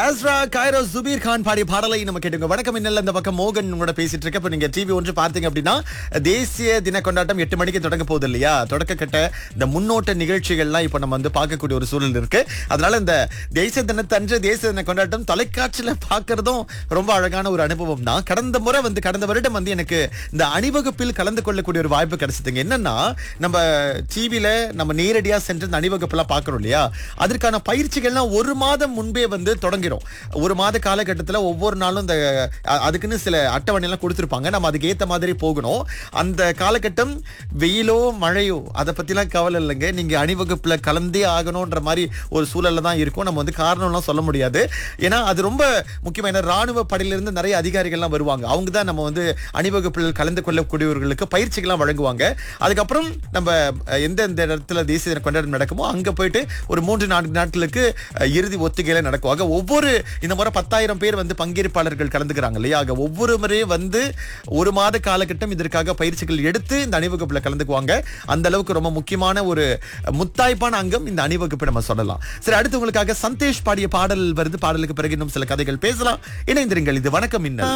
Azra Cairo Subir Khan பாடிய பாடலை நம்ம கேட்டுங்க வணக்கம் இன்னல்ல இந்த பக்கம் மோகன் உங்களோட பேசிட்டு இருக்க இப்ப நீங்க டிவி ஒன்று பார்த்தீங்க அப்படின்னா தேசிய தின கொண்டாட்டம் எட்டு மணிக்கு தொடங்க போகுது இல்லையா தொடக்க கட்ட இந்த முன்னோட்ட நிகழ்ச்சிகள்லாம் இப்ப நம்ம வந்து பார்க்கக்கூடிய ஒரு சூழல் இருக்கு அதனால இந்த தேசிய தினத்தன்று தேசிய தின கொண்டாட்டம் தொலைக்காட்சியில பார்க்கறதும் ரொம்ப அழகான ஒரு அனுபவம் தான் கடந்த முறை வந்து கடந்த வருடம் வந்து எனக்கு இந்த அணிவகுப்பில் கலந்து கொள்ளக்கூடிய ஒரு வாய்ப்பு கிடைச்சதுங்க என்னன்னா நம்ம டிவில நம்ம நேரடியா சென்று இந்த அணிவகுப்பெல்லாம் பார்க்கறோம் இல்லையா அதற்கான பயிற்சிகள்லாம் ஒரு மாதம் முன்பே வந்து தொடங்கிடும் ஒரு மாத காலகட்டத்தில் ஒவ்வொரு நாளும் இந்த அ- அதுக்குன்னு சில அட்டவணை எல்லாம் கொடுத்துருப்பாங்க நம்ம அதுக்கு ஏத்த மாதிரி போகணும் அந்த காலகட்டம் வெயிலோ மழையோ அதை பத்திலாம் கவலை இல்லைங்க நீங்க அணிவகுப்புல கலந்தே ஆகணும்ன்ற மாதிரி ஒரு சூழல்ல தான் இருக்கும் நம்ம வந்து காரணம்லாம் சொல்ல முடியாது ஏன்னா அது ரொம்ப முக்கியமா ஏன்னா ராணுவ படையிலிருந்து நிறைய அதிகாரிகள்லாம் வருவாங்க அவங்க தான் நம்ம வந்து அணிவகுப்பில் கலந்து கொள்ளக்கூடியவர்களுக்கு பயிற்சிகள்லாம் வழங்குவாங்க அதுக்கப்புறம் நம்ம அஹ், எந்த எந்த இடத்துல தேசிய தின கொண்டாட்டம் நடக்குமோ அங்க போயிட்டு ஒரு மூன்று நான்கு நாட்களுக்கு அஹ், இறுதி ஒத்திகையில நடக்கும் ஆக ஒவ்வொரு இந்த முறை பத்தாயிரம் பேர் வந்து பங்கேற்பாளர்கள் கலந்துக்கிறாங்க இல்லையா ஆக ஒவ்வொரு முறையும் வந்து ஒரு மாத காலகட்டம் இதற்காக பயிற்சிகள் எடுத்து இந்த அணிவகுப்புல கலந்துக்குவாங்க அந்த அளவுக்கு ரொம்ப முக்கியமான ஒரு முத்தாய்ப்பான அங்கம் இந்த அணிவகுப்பு நம்ம சொல்லலாம் சரி அடுத்து உங்களுக்காக சந்தேஷ் பாடிய பாடல் வருது பாடலுக்கு பிறகு இன்னும் சில கதைகள் பேசலாம் இணைந்திருங்கள் இது வணக்கம் இன்னல்